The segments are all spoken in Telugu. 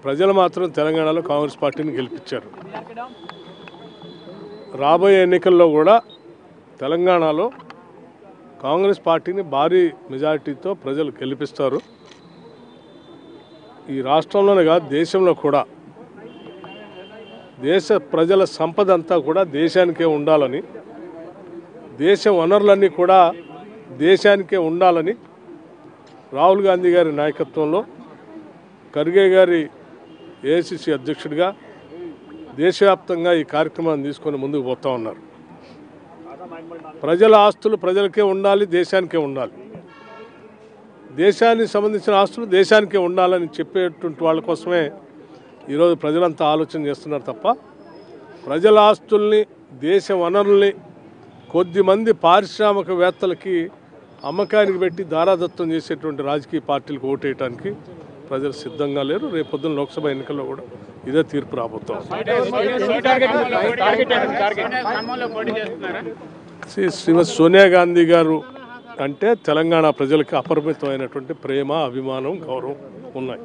ప్రజలు మాత్రం తెలంగాణలో కాంగ్రెస్ పార్టీని గెలిపించారు రాబోయే ఎన్నికల్లో కూడా తెలంగాణలో కాంగ్రెస్ పార్టీని భారీ మెజారిటీతో ప్రజలు గెలిపిస్తారు ఈ రాష్ట్రంలోనే కాదు దేశంలో కూడా దేశ ప్రజల సంపద అంతా కూడా దేశానికే ఉండాలని దేశ వనరులన్నీ కూడా దేశానికే ఉండాలని రాహుల్ గాంధీ గారి నాయకత్వంలో ఖర్గే గారి ఏఐసిసి అధ్యక్షుడిగా దేశవ్యాప్తంగా ఈ కార్యక్రమాన్ని తీసుకొని ముందుకు పోతా ఉన్నారు ప్రజల ఆస్తులు ప్రజలకే ఉండాలి దేశానికే ఉండాలి దేశానికి సంబంధించిన ఆస్తులు దేశానికే ఉండాలని చెప్పేటువంటి వాళ్ళ కోసమే ఈరోజు ప్రజలంతా ఆలోచన చేస్తున్నారు తప్ప ప్రజల ఆస్తుల్ని దేశ వనరుల్ని కొద్దిమంది పారిశ్రామికవేత్తలకి అమ్మకానికి పెట్టి దారాదత్తం చేసేటువంటి రాజకీయ పార్టీలకు ఓటేయడానికి ప్రజలు సిద్ధంగా లేరు రేపొద్దున లోక్సభ ఎన్నికల్లో కూడా ఇదే తీర్పు రాబోతాం శ్రీ శ్రీమతి సోనియా గాంధీ గారు అంటే తెలంగాణ ప్రజలకు అపరిమితమైనటువంటి ప్రేమ అభిమానం గౌరవం ఉన్నాయి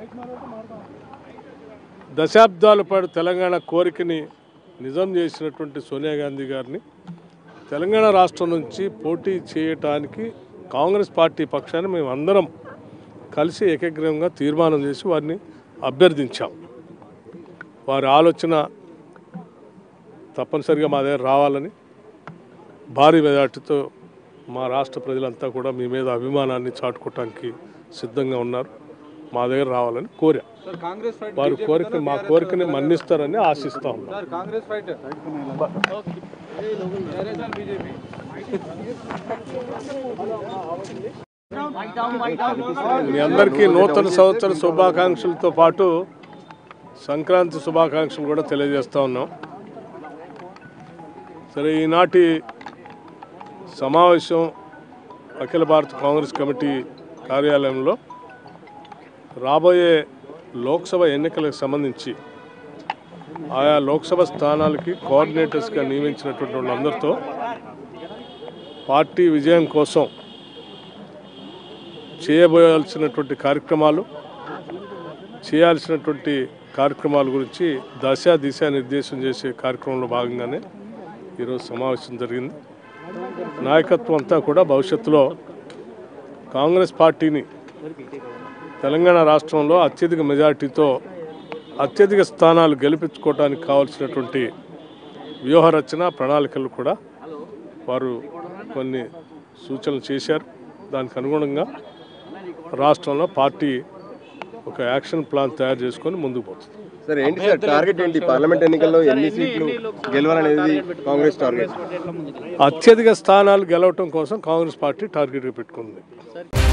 దశాబ్దాల పాటు తెలంగాణ కోరికని నిజం చేసినటువంటి సోనియా గాంధీ గారిని తెలంగాణ రాష్ట్రం నుంచి పోటీ చేయటానికి కాంగ్రెస్ పార్టీ పక్షాన్ని మేము అందరం కలిసి ఏకగ్రీవంగా తీర్మానం చేసి వారిని అభ్యర్థించాం వారి ఆలోచన తప్పనిసరిగా మా దగ్గర రావాలని భారీ మెజార్టీతో మా రాష్ట్ర ప్రజలంతా కూడా మీ మీద అభిమానాన్ని చాటుకోవటానికి సిద్ధంగా ఉన్నారు మా దగ్గర రావాలని కోరా సార్ కాంగ్రెస్ ఫైట్ వారి కోరిక మా కోరికని మన్నిస్తారని ఆశిస్తా ఉన్నాం సార్ కాంగ్రెస్ ఫైట్ బీజేపీ మీ అందరికీ నూతన సంవత్సర శుభాకాంక్షలతో పాటు సంక్రాంతి శుభాకాంక్షలు కూడా తెలియజేస్తా ఉన్నాం సరే ఈనాటి సమావేశం అఖిల భారత కాంగ్రెస్ కమిటీ కార్యాలయంలో రాబోయే లోక్సభ ఎన్నికలకు సంబంధించి ఆయా లోక్సభ స్థానాలకి కోఆర్డినేటర్స్గా నియమించినటువంటి వాళ్ళందరితో పార్టీ విజయం కోసం చేయబోయాల్సినటువంటి కార్యక్రమాలు చేయాల్సినటువంటి కార్యక్రమాల గురించి దశ దిశ నిర్దేశం చేసే కార్యక్రమంలో భాగంగానే ఈరోజు సమావేశం జరిగింది నాయకత్వం అంతా కూడా భవిష్యత్తులో కాంగ్రెస్ పార్టీని తెలంగాణ రాష్ట్రంలో అత్యధిక మెజార్టీతో అత్యధిక స్థానాలు గెలిపించుకోవడానికి కావాల్సినటువంటి వ్యూహ రచన ప్రణాళికలు కూడా వారు కొన్ని సూచనలు చేశారు దానికి అనుగుణంగా రాష్ట్రంలో పార్టీ ఒక యాక్షన్ ప్లాన్ తయారు చేసుకొని ముందుకు పోతుంది సార్ ఏంటి సార్ టార్గెట్ ఏంటి పార్లమెంట్ ఎన్నికల్లో ఎన్ని సీట్లు గెలవాలనేది కాంగ్రెస్ టార్గెట్ అత్యధిక స్థానాలు గెలవటం కోసం కాంగ్రెస్ పార్టీ టార్గెట్గా పెట్టుకుంది